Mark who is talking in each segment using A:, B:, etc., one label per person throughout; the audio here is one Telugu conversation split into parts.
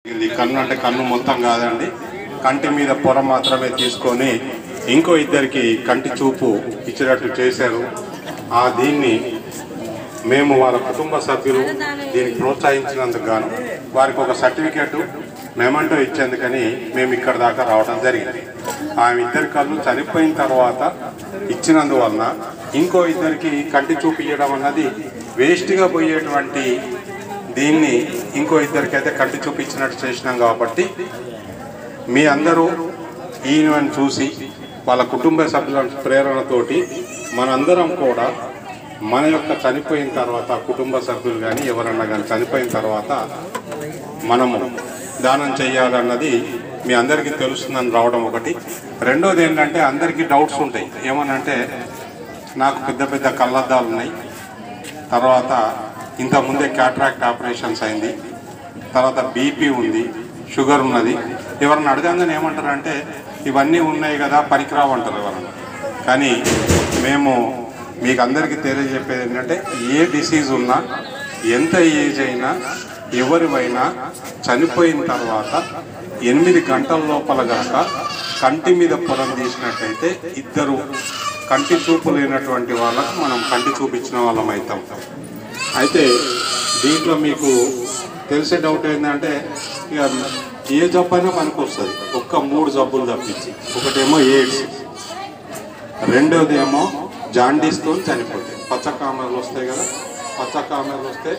A: ఇది కన్ను అంటే కన్ను మొత్తం కాదండి కంటి మీద పొర మాత్రమే తీసుకొని ఇంకో ఇద్దరికి కంటి చూపు ఇచ్చినట్టు చేశారు ఆ దీన్ని మేము వాళ్ళ కుటుంబ సభ్యులు దీనికి ప్రోత్సహించినందుకు గాను వారికి ఒక సర్టిఫికేట్ మెమంటో ఇచ్చేందుకని మేము ఇక్కడ దాకా రావడం జరిగింది ఆ ఇద్దరి కళ్ళు చనిపోయిన తర్వాత ఇచ్చినందువలన ఇంకో ఇద్దరికి కంటి చూపు ఇవ్వడం అన్నది వేస్ట్గా పోయేటువంటి దీన్ని ఇంకో ఇద్దరికైతే కంటి చూపించినట్టు చేసినాం కాబట్టి మీ అందరూ ఈయనని చూసి వాళ్ళ కుటుంబ సభ్యుల ప్రేరణతోటి మనందరం కూడా మన యొక్క చనిపోయిన తర్వాత కుటుంబ సభ్యులు కానీ ఎవరన్నా కానీ చనిపోయిన తర్వాత మనము దానం చేయాలన్నది మీ అందరికీ తెలుస్తుందని రావడం ఒకటి రెండోది ఏంటంటే అందరికీ డౌట్స్ ఉంటాయి ఏమనంటే నాకు పెద్ద పెద్ద కళ్ళద్దాలు ఉన్నాయి తర్వాత ఇంతకుముందే క్యాట్రాక్ట్ ఆపరేషన్స్ అయింది తర్వాత బీపీ ఉంది షుగర్ ఉన్నది ఎవరిని అడగంగానే ఏమంటారంటే ఇవన్నీ ఉన్నాయి కదా పనికిరావు అంటారు ఎవరన్నా కానీ మేము మీకు అందరికీ తెలియజెప్పేది ఏంటంటే ఏ డిసీజ్ ఉన్నా ఎంత ఏజ్ అయినా ఎవరివైనా చనిపోయిన తర్వాత ఎనిమిది గంటల లోపల కనుక కంటి మీద పొలం తీసినట్టయితే ఇద్దరు కంటి చూపు లేనటువంటి వాళ్ళకు మనం కంటి చూపించిన వాళ్ళం అవుతాం అయితే దీంట్లో మీకు తెలిసే డౌట్ ఏంటంటే ఇక ఏ జబ్బు అయినా మనకు వస్తుంది ఒక్క మూడు జబ్బులు తప్పించి ఒకటేమో ఎయిడ్స్ రెండోది ఏమో జాండీస్తో చనిపోతాయి పచ్చకామెరలు వస్తాయి కదా పచ్చకామెరలు వస్తే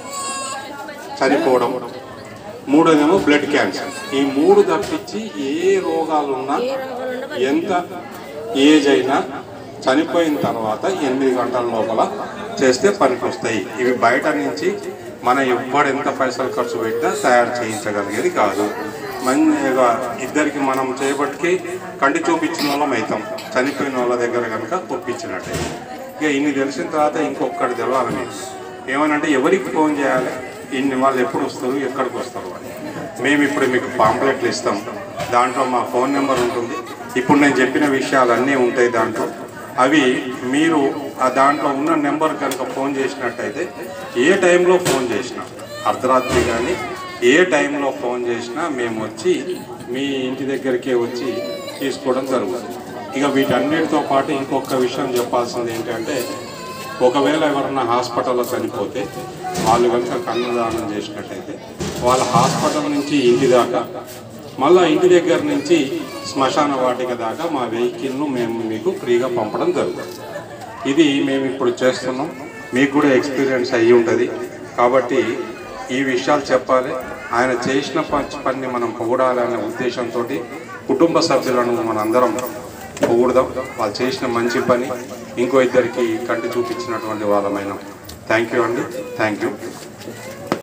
A: చనిపోవడం మూడోదేమో బ్లడ్ క్యాన్సర్ ఈ మూడు తప్పించి ఏ రోగాలు ఉన్నా ఎంత ఏజ్ అయినా చనిపోయిన తర్వాత ఎనిమిది గంటల లోపల చేస్తే పనికి వస్తాయి ఇవి బయట నుంచి మన ఎవ్వడు ఎంత పైసలు ఖర్చు పెట్టినా తయారు చేయించగలిగేది కాదు మంచిగా ఇద్దరికి మనం చేయబట్టి కంటి చూపించిన వాళ్ళం అవుతాం చనిపోయిన వాళ్ళ దగ్గర కనుక ఒప్పించినట్టే ఇక ఇన్ని తెలిసిన తర్వాత ఇంకొకటి తెలవాలి మీకు ఏమనంటే ఎవరికి ఫోన్ చేయాలి ఇన్ని వాళ్ళు ఎప్పుడు వస్తారు ఎక్కడికి వస్తారు అని మేము ఇప్పుడు మీకు పాంప్లెట్లు ఇస్తాం దాంట్లో మా ఫోన్ నెంబర్ ఉంటుంది ఇప్పుడు నేను చెప్పిన విషయాలన్నీ ఉంటాయి దాంట్లో అవి మీరు ఆ దాంట్లో ఉన్న నెంబర్ కనుక ఫోన్ చేసినట్టయితే ఏ టైంలో ఫోన్ చేసినా అర్ధరాత్రి కానీ ఏ టైంలో ఫోన్ చేసినా మేము వచ్చి మీ ఇంటి దగ్గరికే వచ్చి తీసుకోవడం జరుగుతుంది ఇక వీటన్నిటితో పాటు ఇంకొక విషయం చెప్పాల్సింది ఏంటంటే ఒకవేళ ఎవరన్నా హాస్పిటల్లో చనిపోతే వాళ్ళు కనుక కన్నుదానం చేసినట్టయితే వాళ్ళ హాస్పిటల్ నుంచి ఇంటి దాకా మళ్ళా ఇంటి దగ్గర నుంచి శ్మశాన వాటిక దాకా మా వెహికల్ను మేము మీకు ఫ్రీగా పంపడం జరుగుతుంది ఇది మేము ఇప్పుడు చేస్తున్నాం మీకు కూడా ఎక్స్పీరియన్స్ అయ్యి ఉంటుంది కాబట్టి ఈ విషయాలు చెప్పాలి ఆయన చేసిన ప- పని మనం పొగడాలనే ఉద్దేశంతో కుటుంబ సభ్యులను మనందరం పొగుడదాం వాళ్ళు చేసిన మంచి పని ఇంకో ఇద్దరికి కంటి చూపించినటువంటి వాళ్ళమైన థ్యాంక్ యూ అండి థ్యాంక్ యూ